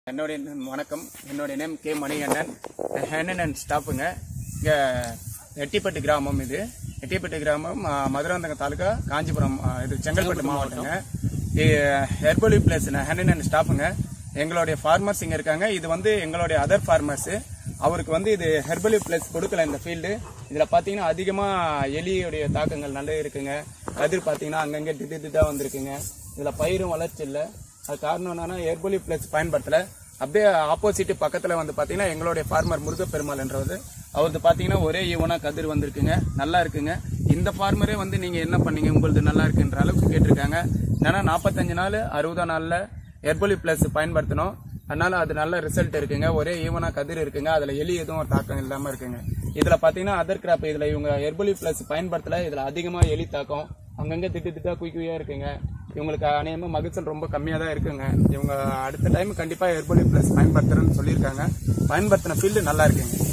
என்னுடைய name வணக்கம் என்னுடைய நேம் கே மணிகண்டன் ஹேனன் அண்ட் ஸ்டாஃபுங்க இங்கே எட்டிப்பட்டு கிராமம் இது எட்டிப்பட்டு கிராமம் ஆ, மதுராந்தகம் தாலுகா காஞ்சிபுரம் ஆ, இது செங்கல்பட்டு மாவட்டங்க ஹெர்பலி பிளேஸ் ஹேனன் அண்ட் ஸ்டாஃபுங்க எங்களுடைய ஃபார்மர்ஸ் இங்கே இருக்காங்க இது வந்து எங்களுடைய அதர் ஃபார்மர்ஸ் அவருக்கு வந்து இது ஹெர்பலி பிளஸ் கொடுக்கல இந்த ஃபீல்டு இதில் பார்த்தீங்கன்னா அதிகமாக எலியுடைய தாக்கங்கள் நல்லா இருக்குங்க கதிர் பார்த்தீங்கன்னா அங்கங்கே திட்டு திட்டாக வந்திருக்குங்க இதில் பயிரும் வளர்ச்சி இல்லை அது காரணம் என்னன்னா ஏர்போலி பிளஸ் பயன்படுத்தல அப்படியே ஆப்போசிட் பக்கத்துல வந்து பாத்தீங்கன்னா எங்களுடைய ஃபார்மர் முருகப்பெருமாள்ன்றது அவரது பாத்தீங்கன்னா ஒரே ஈவனா கதிர் வந்திருக்குங்க நல்லா இருக்குங்க இந்த ஃபார்மரே வந்து நீங்க என்ன பண்ணீங்க உங்களது நல்லா இருக்குன்ற அளவுக்கு கேட்டிருக்காங்க என்னன்னா நாற்பத்தஞ்சு நாள் அறுபது நாள்ல ஏர்போலி பிளஸ் பயன்படுத்தணும் அதனால அது நல்ல ரிசல்ட் இருக்குங்க ஒரே ஈவனா கதிர் இருக்குங்க அதுல எலி எதுவும் தாக்கம் இல்லாம இருக்குங்க இதுல பாத்தீங்கன்னா அதர் கிராப் இதுல இவங்க எர்போலி பிளஸ் பயன்படுத்தல இதுல அதிகமா எலி தாக்கம் அங்கங்க திட்டு திட்டா குய் குய்யா இருக்குங்க இவங்களுக்கு அநேகமா மகசூல் ரொம்ப கம்மியா தான் இருக்குங்க இவங்க அடுத்த டைம் கண்டிப்பா எர்போலி பிளஸ் பயன்படுத்துறேன்னு சொல்லியிருக்காங்க பயன்படுத்தின ஃபீல்டு நல்லா இருக்குங்க